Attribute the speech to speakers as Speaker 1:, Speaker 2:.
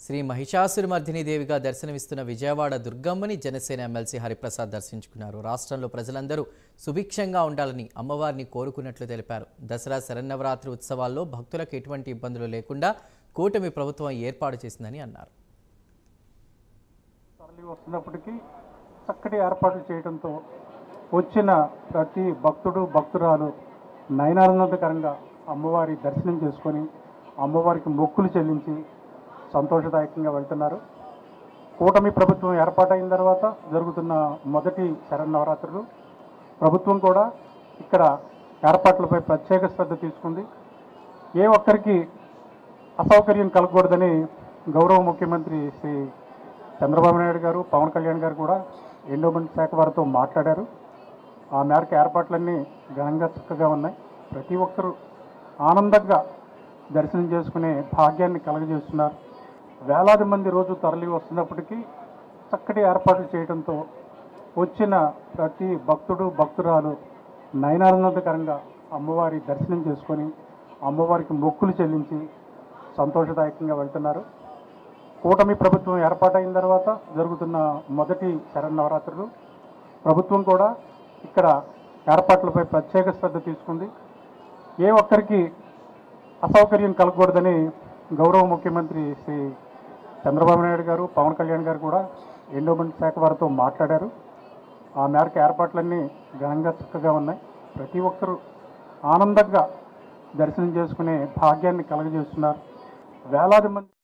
Speaker 1: శ్రీ మహిషాసురమర్దిని దేవిగా దర్శనమిస్తున్న విజయవాడ దుర్గమ్మని జనసేన ఎమ్మెల్సీ హరిప్రసాద్ దర్శించుకున్నారు రాష్ట్రంలో ప్రజలందరూ సుభిక్షంగా ఉండాలని అమ్మవారిని కోరుకున్నట్లు తెలిపారు దసరా శరన్నవరాత్రి ఉత్సవాల్లో భక్తులకు ఎటువంటి ఇబ్బందులు లేకుండా కూటమి ప్రభుత్వం ఏర్పాటు చేసిందని అన్నారు
Speaker 2: తరలి వస్తున్నప్పటికీ చక్కటి ఏర్పాట్లు చేయడంతో వచ్చిన ప్రతి భక్తుడు భక్తురాలు నయనానందకరంగా అమ్మవారి దర్శనం చేసుకొని అమ్మవారికి మొక్కులు చెల్లించి సంతోషదాయకంగా వెళ్తున్నారు కూటమి ప్రభుత్వం ఏర్పాటైన తర్వాత జరుగుతున్న మొదటి శరన్నవరాత్రులు ప్రభుత్వం కూడా ఇక్కడ ఏర్పాట్లపై ప్రత్యేక శ్రద్ధ తీసుకుంది ఏ ఒక్కరికి అసౌకర్యం కలగకూడదని గౌరవ ముఖ్యమంత్రి శ్రీ చంద్రబాబు నాయుడు గారు పవన్ కళ్యాణ్ గారు కూడా ఎండోమెంట్ శాఖ వారితో మాట్లాడారు ఆ మేరకు ఏర్పాట్లన్నీ ఘనంగా చక్కగా ఉన్నాయి ప్రతి ఒక్కరూ ఆనందంగా దర్శనం చేసుకునే భాగ్యాన్ని కలగజేస్తున్నారు వేలాది మంది రోజు తరలి వస్తున్నప్పటికీ చక్కటి ఏర్పాట్లు చేయడంతో వచ్చిన ప్రతి భక్తుడు భక్తురాలు నయనానందకరంగా అమ్మవారి దర్శనం చేసుకొని అమ్మవారికి మొక్కులు చెల్లించి సంతోషదాయకంగా వెళ్తున్నారు కూటమి ప్రభుత్వం ఏర్పాటైన తర్వాత జరుగుతున్న మొదటి శరన్నవరాత్రులు ప్రభుత్వం కూడా ఇక్కడ ఏర్పాట్లపై ప్రత్యేక శ్రద్ధ తీసుకుంది ఏ ఒక్కరికి అసౌకర్యం కలగకూడదని గౌరవ ముఖ్యమంత్రి శ్రీ చంద్రబాబు నాయుడు గారు పవన్ కళ్యాణ్ గారు కూడా ఎండోమెంట్ శాఖ వారితో మాట్లాడారు ఆ మేరకు ఏర్పాట్లన్నీ ఘనంగా చక్కగా ఉన్నాయి ప్రతి ఒక్కరూ ఆనందంగా దర్శనం చేసుకునే భాగ్యాన్ని కలగజేస్తున్నారు వేలాది మంది